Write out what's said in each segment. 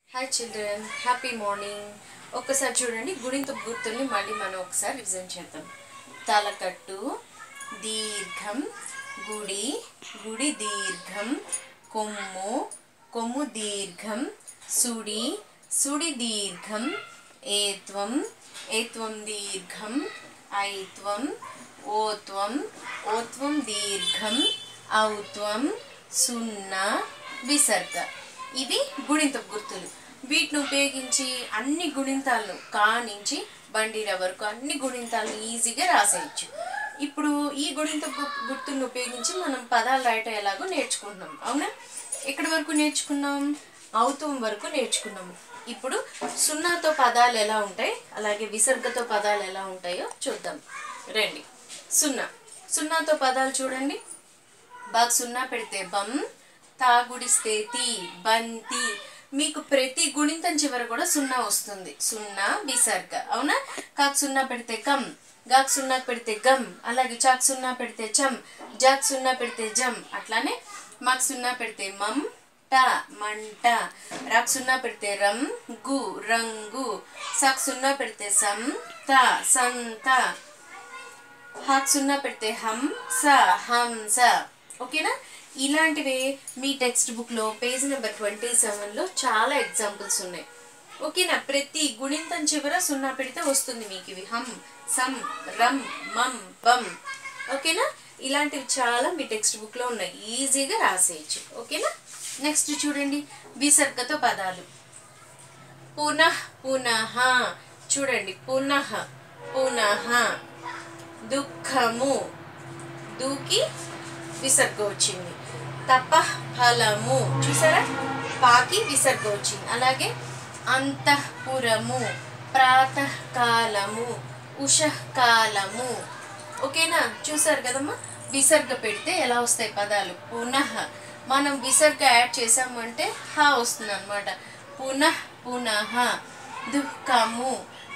hi children happy morning ఒక్కసారి చూడండి గుడింత గుర్తుల్ని మళ్ళీ మనం ఒకసారి రివిజన్ చేద్దాం తలకట్టు దీర్ఘం గుడి గుడి దీర్ఘం కొమ్ము కొమ్ము దీర్ఘం సుడి సుడి దీర్ఘం ఏత్వం ఏత్వం దీర్ఘం ఐత్వం ఓత్వం ఓత్వం దీర్ఘం ఔత్వం సున్నా విసర్గ ఇవి గుణింత గుర్తులు వీటిని ఉపయోగించి అన్ని గుణింతాలను కా నుంచి బండిర వరకు అన్ని గుణింతాలను ఈజీగా రాసేయచ్చు ఇప్పుడు ఈ గుణింత గు- గుర్తులను ఉపయోగించి మనం పదాలు రాయటం ఎలాగో నేర్చుకుంటున్నాం అవునా ఎక్కడి వరకు నేర్చుకున్నాం అవుతం వరకు నేర్చుకున్నాం ఇప్పుడు సున్నాతో పదాలు ఎలా ఉంటాయి అలాగే విసర్గతో పదాలు ఎలా ఉంటాయో చూద్దాం రండి సున్నా సున్నాతో పదాలు చూడండి బాగా సున్నా పెడితే బం తాగుడిస్తే తి బంతి మీకు ప్రతి గుణింతం చివర కూడా సున్నా వస్తుంది సున్నా విసర్గ అవునా కాకు సున్నా పెడితే కం గాకు సున్నా పెడితే గమ్ అలాగే చాక్ సున్నా పెడితే చం జాక్ సున్నా పెడితే జం అట్లానే మాకు సున్నా పెడితే మం ట మంట రాక్ సున్నా పెడితే రం గు రంగు సాక్ సున్నా పెడితే సం త సంత హాక్ సున్నా పెడితే హం స హంస ఓకేనా ఇలాంటివే మీ టెక్స్ట్ బుక్లో పేజ్ నెంబర్ ట్వంటీ సెవెన్లో చాలా ఎగ్జాంపుల్స్ ఉన్నాయి ఓకేనా ప్రతి గుణింతం చివర సున్నా పెడితే వస్తుంది మీకు ఇవి హం సం రం మం బం ఓకేనా ఇలాంటివి చాలా మీ టెక్స్ట్ బుక్లో ఉన్నాయి ఈజీగా రాసేయచ్చు ఓకేనా నెక్స్ట్ చూడండి విసర్గతో పదాలు పునః పునః చూడండి పునః పునః దుఃఖము దూకి విసర్గ వచ్చింది తప ఫలము చూసారా పాకి విసర్గ వచ్చింది అలాగే అంతఃపురము ప్రాతకాలము ఉషకాలము ఓకేనా చూసారు కదమ్మా విసర్గ పెడితే ఎలా వస్తాయి పదాలు పునః మనం విసర్గ యాడ్ చేసామంటే హా వస్తుంది అనమాట పునః పునః దుఃఖము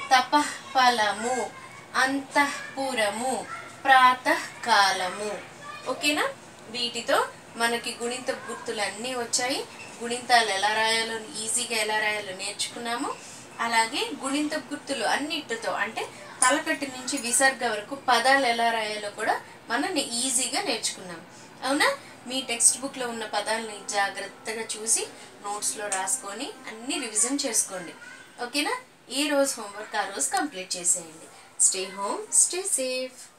తపఫలము అంతఃపురము ప్రాతకాలము ఓకేనా వీటితో మనకి గుణింత గుర్తులు అన్నీ వచ్చాయి గుణింతాలు ఎలా రాయాలో ఈజీగా ఎలా రాయాలో నేర్చుకున్నాము అలాగే గుణింత గుర్తులు అన్నిటితో అంటే తలకట్టి నుంచి విసర్గ వరకు పదాలు ఎలా రాయాలో కూడా మనం ఈజీగా నేర్చుకున్నాం అవునా మీ టెక్స్ట్ బుక్లో ఉన్న పదాలని జాగ్రత్తగా చూసి నోట్స్లో రాసుకొని అన్ని రివిజన్ చేసుకోండి ఓకేనా ఈ రోజు హోంవర్క్ ఆ రోజు కంప్లీట్ చేసేయండి స్టే హోమ్ స్టే సేఫ్